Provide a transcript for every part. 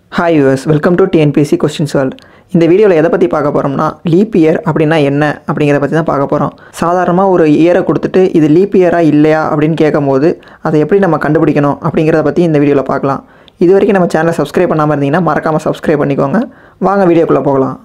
hi US welcome to TNPSC question solve இந்த வீடியோவில் எதை பற்றி பார்க்க போகிறோம்னா லீப் இயர் அப்படின்னா என்ன அப்படிங்கிறத பற்றி தான் பார்க்க போகிறோம் சாதாரணமாக ஒரு இயரை கொடுத்துட்டு இது லீப் இயரா இல்லையா அப்படின்னு கேட்கும்போது அதை எப்படி நம்ம கண்டுபிடிக்கணும் அப்படிங்கிறத பற்றி இந்த வீடியோவில் பார்க்கலாம் இது வரைக்கும் நம்ம சேனலை சப்ஸ்கிரைப் பண்ணாமல் இருந்தீங்கன்னா மறக்காமல் சப்ஸ்கிரைப் பண்ணிக்கோங்க வாங்க வீடியோக்குள்ளே போகலாம்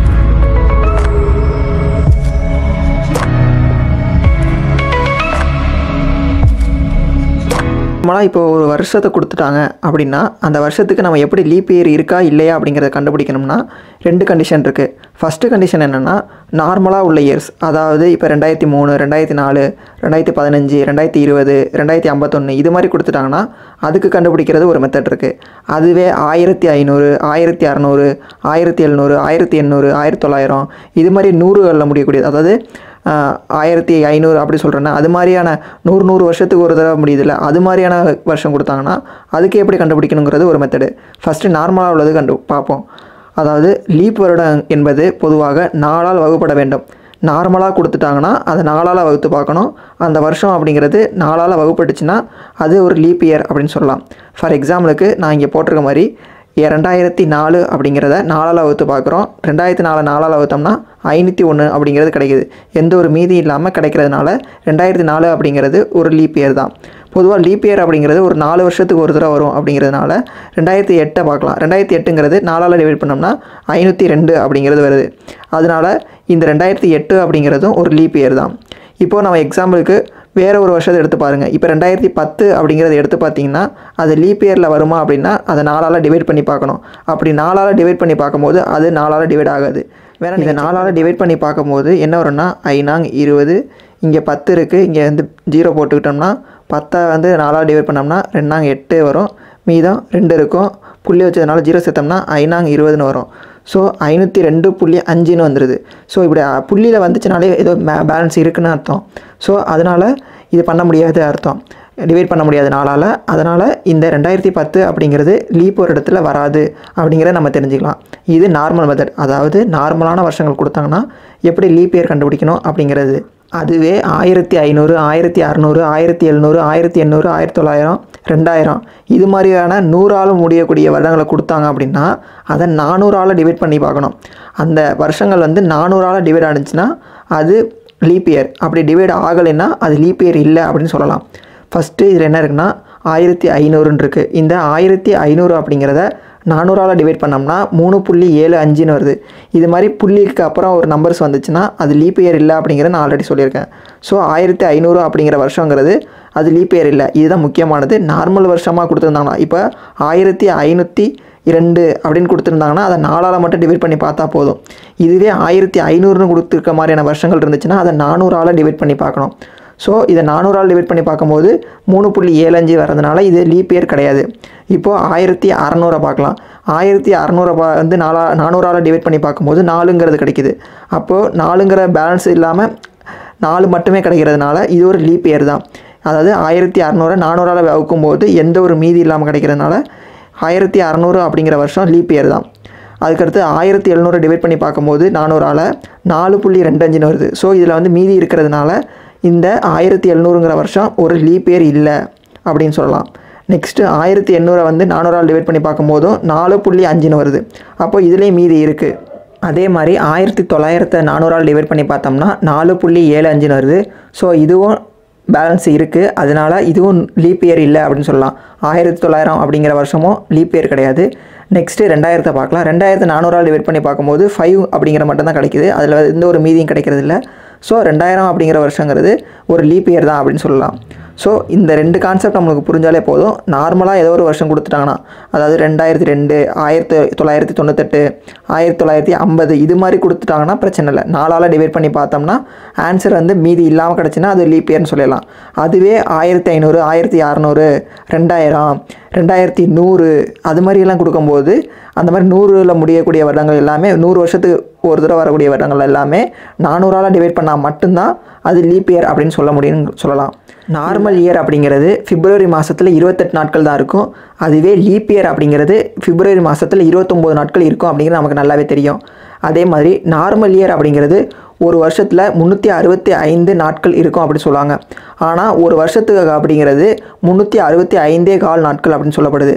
நம்மளாம் இப்போ ஒரு வருஷத்தை கொடுத்துட்டாங்க அப்படின்னா அந்த வருஷத்துக்கு நம்ம எப்படி லீப் இயர் இருக்கா இல்லையா அப்படிங்கிறத கண்டுபிடிக்கணும்னா ரெண்டு கண்டிஷன் இருக்குது ஃபஸ்ட்டு கண்டிஷன் என்னென்னா நார்மலாக உள்ள இயர்ஸ் அதாவது இப்போ ரெண்டாயிரத்தி மூணு ரெண்டாயிரத்தி நாலு ரெண்டாயிரத்தி பதினஞ்சு ரெண்டாயிரத்தி இருபது ரெண்டாயிரத்தி ஐம்பத்தொன்று இது மாதிரி கொடுத்துட்டாங்கன்னா அதுக்கு கண்டுபிடிக்கிறது ஒரு மெத்தட் இருக்குது அதுவே ஆயிரத்தி ஐநூறு ஆயிரத்தி அறநூறு ஆயிரத்தி எழுநூறு ஆயிரத்தி எண்ணூறு ஆயிரத்தி தொள்ளாயிரம் இது மாதிரி நூறுகளில் முடியக்கூடியது அதாவது ஆஹ், ஆயிரத்தி ஐநூறு அப்படி சொல்கிறேன்னா அது மாதிரியான நூறு நூறு வருஷத்துக்கு ஒரு தடவை முடியுதுல்ல அது மாதிரியான வருஷம் கொடுத்தாங்கன்னா அதுக்கு எப்படி கண்டுபிடிக்கணுங்கிறது ஒரு மெத்தடு ஃபஸ்ட்டு நார்மலாக உள்ளது கண்டு பார்ப்போம் அதாவது லீப் வருடம் என்பது பொதுவாக நாளால் வகுப்பட வேண்டும் நார்மலாக கொடுத்துட்டாங்கன்னா அதை நாளால் வகுத்து பார்க்கணும் அந்த வருஷம் அப்படிங்கிறது நாளால் வகுப்பட்டுச்சுன்னா அது ஒரு லீப் இயர் அப்படின்னு சொல்லலாம் ஃபார் எக்ஸாம்பிளுக்கு நான் இங்கே போட்டிருக்க மாதிரி ஏ- ரெண்டாயிரத்தி நாலு அப்படிங்கிறத நாலால் வகுத்து பார்க்குறோம் ரெண்டாயிரத்தி நாலு நாலால் வகுத்தோம்னா ஐநூற்றி ஒன்று அப்படிங்கிறது கிடைக்குது எந்த ஒரு மீதி இல்லாமல் கிடைக்கிறதுனால ரெண்டாயிரத்தி நாலு அப்படிங்கிறது ஒரு லீப் இயர் தான் பொதுவாக லீப் இயர் அப்படிங்கிறது ஒரு நாலு வருஷத்துக்கு ஒரு தடவை வரும் அப்படிங்கிறதுனால ரெண்டாயிரத்தி எட்டை பார்க்கலாம் ரெண்டாயிரத்தி எட்டுங்கிறது நாலால் டிவைட் பண்ணோம்னா ஐநூற்றி ரெண்டு அப்படிங்கிறது வருது அதனால இந்த ரெண்டாயிரத்தி எட்டு அப்படிங்கிறதும் ஒரு லீப் இயர் தான் இப்போது நம்ம எக்ஸாம்பிளுக்கு வேறு ஒரு வருஷத்தை எடுத்து பாருங்கள் இப்போ ரெண்டாயிரத்தி பத்து அப்படிங்கிறத எடுத்து பார்த்தீங்கன்னா அது லீப் இயரில் வருமா அப்படின்னா அதை நாலால் டிவைட் பண்ணி பார்க்கணும் அப்படி நாலால் டிவைட் பண்ணி பார்க்கும்போது அது நாலால் டிவைட் ஆகாது வேற இதை நாலால் டிவைட் பண்ணி பார்க்கும்போது என்ன வரும்னா ஐநாங் இருபது இங்கே பத்து இருக்குது இங்கே வந்து ஜீரோ போட்டுக்கிட்டோம்னா பத்தை வந்து நாலால் டிவைட் பண்ணோம்னா ரெண்டாங்க எட்டு வரும் மீதம் ரெண்டு இருக்கும் புள்ளி வச்சதுனால ஜீரோ சேர்த்தோம்னா ஐநாங்க இருபதுன்னு வரும் ஸோ ஐநூற்றி ரெண்டு புள்ளி அஞ்சுன்னு வந்துடுது ஸோ இப்படி அஹ், புள்ளியில் வந்துச்சுனாலே ஏதோ பேலன்ஸ் இருக்குன்னு அர்த்தம் ஸோ அதனால் இது பண்ண முடியாது அர்த்தம் டிவைட் பண்ண முடியாது நாளால் அதனால் இந்த ரெண்டாயிரத்தி பத்து அப்படிங்கிறது லீப் ஒரு இடத்துல வராது அப்படிங்கிறத நம்ம தெரிஞ்சுக்கலாம் இது நார்மல் மெத்தட் அதாவது நார்மலான வருஷங்கள் கொடுத்தாங்கன்னா எப்படி லீப் இயர் கண்டுபிடிக்கணும் அப்படிங்கிறது அதுவே ஆயிரத்தி ஐநூறு ஆயிரத்தி அறநூறு ஆயிரத்தி எழுநூறு ஆயிரத்தி எண்ணூறு ஆயிரத்தி தொள்ளாயிரம் ரெண்டாயிரம் இது மாதிரியான நூறால் முடியக்கூடிய வருடங்களை கொடுத்தாங்க அப்படின்னா அதை நானூறால் டிவைட் பண்ணி பார்க்கணும் அந்த வருஷங்கள் வந்து நானூறால் டிவைட் ஆனிச்சுன்னா அது லீப் இயர் அப்படி டிவைட் ஆகலைன்னா அது லீப் இயர் இல்லை அப்படின்னு சொல்லலாம் ஃபஸ்ட்டு இதில் என்ன இருக்குன்னா ஆயிரத்தி ஐநூறுன்னு இருக்குது இந்த ஆயிரத்தி ஐநூறு அப்படிங்கிறத நானூறால் டிவைட் பண்ணோம்னா மூணு புள்ளி ஏழு அஞ்சுன்னு வருது இது மாதிரி புள்ளிக்கு அப்புறம் ஒரு நம்பர்ஸ் வந்துச்சுன்னா அது லீப் இயர் இல்லை அப்படிங்கிறத நான் ஆல்ரெடி சொல்லியிருக்கேன் ஸோ ஆயிரத்தி ஐநூறு அப்படிங்கிற வருஷங்கிறது அது லீப் இயர் இல்லை இதுதான் முக்கியமானது நார்மல் வருஷமாக கொடுத்துருந்தாங்கன்னா இப்போ ஆயிரத்தி ஐநூற்றி இரண்டு அப்படின்னு கொடுத்துருந்தாங்கன்னா அதை நாலால் மட்டும் டிவைட் பண்ணி பார்த்தா போதும் இதுவே ஆயிரத்தி ஐநூறுன்னு கொடுத்துருக்க மாதிரியான வருஷங்கள் இருந்துச்சுன்னா அதை நானூறால் டிவைட் பண்ணி பார்க்கணும் ஸோ இதை நானூறால் டிவைட் பண்ணி பார்க்கும்போது மூணு புள்ளி ஏழு அஞ்சு வரதுனால இது லீப் இயர் கிடையாது இப்போது ஆயிரத்தி அறநூறை பார்க்கலாம் ஆயிரத்தி அறநூறை பா வந்து நாலா நானூறால் டிவைட் பண்ணி பார்க்கும்போது நாலுங்கிறது கிடைக்குது அப்போது நாலுங்கிற பேலன்ஸ் இல்லாமல் நாலு மட்டுமே கிடைக்கிறதுனால இது ஒரு லீப் இயர் தான் அதாவது ஆயிரத்தி அறநூறை நானூறால் வகுக்கும்போது எந்த ஒரு மீதி இல்லாமல் கிடைக்கிறதுனால ஆயிரத்தி அறநூறு அப்படிங்கிற வருஷம் லீப் இயர் தான் அதுக்கடுத்து ஆயிரத்தி எழுநூறு டிவைட் பண்ணி பார்க்கும்போது நானூறால் நாலு புள்ளி ரெண்டு அஞ்சுன்னு வருது ஸோ இதில் வந்து மீதி இருக்கிறதுனால இந்த ஆயிரத்தி எழுநூறுங்கிற வருஷம் ஒரு லீப் இயர் இல்லை அப்படின்னு சொல்லலாம் நெக்ஸ்ட்டு ஆயிரத்தி எண்ணூறை வந்து நானூறால் டிவைட் பண்ணி பார்க்கும்போதும் நாலு புள்ளி அஞ்சுன்னு வருது அப்போ இதுலேயும் மீதி இருக்குது அதே மாதிரி ஆயிரத்தி தொள்ளாயிரத்தை நானூறால் டிவைட் பண்ணி பார்த்தோம்னா நாலு புள்ளி ஏழு அஞ்சுன்னு வருது ஸோ இதுவும் பேலன்ஸ் இருக்குது அதனால இதுவும் லீப் இயர் இல்லை அப்படின்னு சொல்லலாம் ஆயிரத்தி தொள்ளாயிரம் அப்படிங்கிற வருஷமும் லீப் இயர் கிடையாது நெக்ஸ்ட்டு ரெண்டாயிரத்தை பார்க்கலாம் ரெண்டாயிரத்து நானூறால் டிவைட் பண்ணி பார்க்கும்போது ஃபைவ் அப்படிங்கிற மட்டும் தான் கிடைக்குது அதில் எந்த ஒரு மீதியும் கிடைக்கிறது இல்லை ஸோ ரெண்டாயிரம் அப்படிங்கிற வருஷங்கிறது ஒரு லீப் இயர் தான் அப்படின்னு சொல்லலாம் ஸோ இந்த ரெண்டு கான்செப்ட் நம்மளுக்கு புரிஞ்சாலே போதும் நார்மலாக ஏதோ ஒரு வருஷம் கொடுத்துட்டாங்கன்னா அதாவது ரெண்டாயிரத்தி ரெண்டு ஆயிரத்தி தொள்ளாயிரத்தி தொண்ணூத்தெட்டு ஆயிரத்தி தொள்ளாயிரத்தி ஐம்பது இது மாதிரி கொடுத்துட்டாங்கன்னா பிரச்சனை இல்லை நாலால் டிவைட் பண்ணி பார்த்தோம்னா ஆன்சர் வந்து மீதி இல்லாமல் கிடச்சுன்னா அது லீப் இயர்னு சொல்லலாம் அதுவே ஆயிரத்தி ஐநூறு ஆயிரத்தி அறநூறு ரெண்டாயிரம் ரெண்டாயிரத்தி நூறு அது மாதிரியெல்லாம் கொடுக்கும்போது அந்த மாதிரி நூறில் முடியக்கூடிய வருடங்கள் எல்லாமே நூறு வருஷத்துக்கு ஒரு தடவை வரக்கூடிய வருடங்கள் எல்லாமே நானூறால் டிவைட் பண்ணால் மட்டும்தான் அது லீப் இயர் அப்படின்னு சொல்ல முடியும்னு சொல்லலாம் நார்மல் இயர் அப்படிங்கிறது பிப்ரவரி மாதத்தில் இருபத்தெட்டு நாட்கள் தான் இருக்கும் அதுவே லீப் இயர் அப்படிங்கிறது பிப்ரவரி மாதத்தில் இருபத்தொம்போது நாட்கள் இருக்கும் அப்படிங்கிறது நமக்கு நல்லாவே தெரியும் அதே மாதிரி நார்மல் இயர் அப்படிங்கிறது ஒரு வருஷத்தில் முந்நூற்றி அறுபத்தி ஐந்து நாட்கள் இருக்கும் அப்படின்னு சொல்லுவாங்க ஆனால் ஒரு வருஷத்துக்கு அப்படிங்கிறது முந்நூற்றி அறுபத்தி ஐந்தே கால் நாட்கள் அப்படின்னு சொல்லப்படுது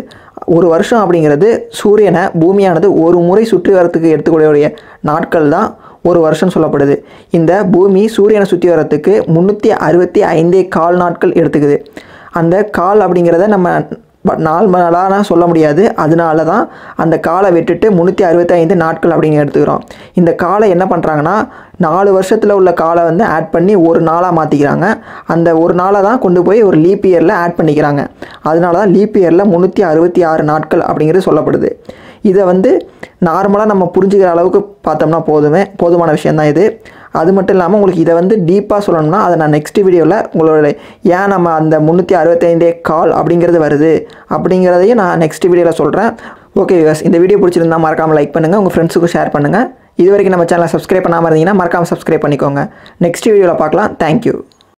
ஒரு வருஷம் அப்படிங்கிறது சூரியனை பூமியானது ஒரு முறை சுற்றி வரத்துக்கு எடுத்துக்கூடிய நாட்கள் தான் ஒரு வருஷம் சொல்லப்படுது இந்த பூமி சூரியனை சுற்றி வரத்துக்கு முந்நூற்றி அறுபத்தி ஐந்தே கால் நாட்கள் எடுத்துக்குது அந்த கால் அப்படிங்கிறத நம்ம ப- நாள் நாளாக சொல்ல முடியாது அதனால தான் அந்த காலை விட்டுட்டு முந்நூற்றி அறுபத்தி ஐந்து நாட்கள் அப்படிங்க எடுத்துக்கிறோம் இந்த காலை என்ன பண்ணுறாங்கன்னா நாலு வருஷத்தில் உள்ள காலை வந்து ஆட் பண்ணி ஒரு நாளாக மாற்றிக்கிறாங்க அந்த ஒரு நாளை தான் கொண்டு போய் ஒரு லீப் இயரில் ஆட் பண்ணிக்கிறாங்க அதனால தான் லீப் இயரில் முந்நூற்றி அறுபத்தி ஆறு நாட்கள் அப்படிங்கிறது சொல்லப்படுது இதை வந்து நார்மலாக நம்ம புரிஞ்சுக்கிற அளவுக்கு பார்த்தோம்னா போதுமே போதுமான விஷயந்தான் இது அது மட்டும் இல்லாமல் உங்களுக்கு இதை வந்து டீப்பாக சொல்லணும்னா அதை நான் நெக்ஸ்ட் வீடியோவில் உங்களோட ஏன் நம்ம அந்த முந்நூற்றி அறுபத்தைந்தே கால் அப்படிங்கிறது வருது அப்படிங்கிறதையும் நான் நெக்ஸ்ட் வீடியோவில் சொல்கிறேன் ஓகே விவஸ் இந்த வீடியோ பிடிச்சிருந்தா மறக்காமல் லைக் பண்ணுங்கள் உங்கள் ஃப்ரெண்ட்ஸுக்கும் ஷேர் பண்ணுங்கள் இது வரைக்கும் நம்ம சேனலை சப்ஸ்கிரைப் பண்ணாமல் இருந்தீங்கன்னா மறக்காமல் சப்ஸ்கிரைப் பண்ணிக்கோங்க நெக்ஸ்ட் வீடியோவில் பார்க்கலாம் தேங்க்யூ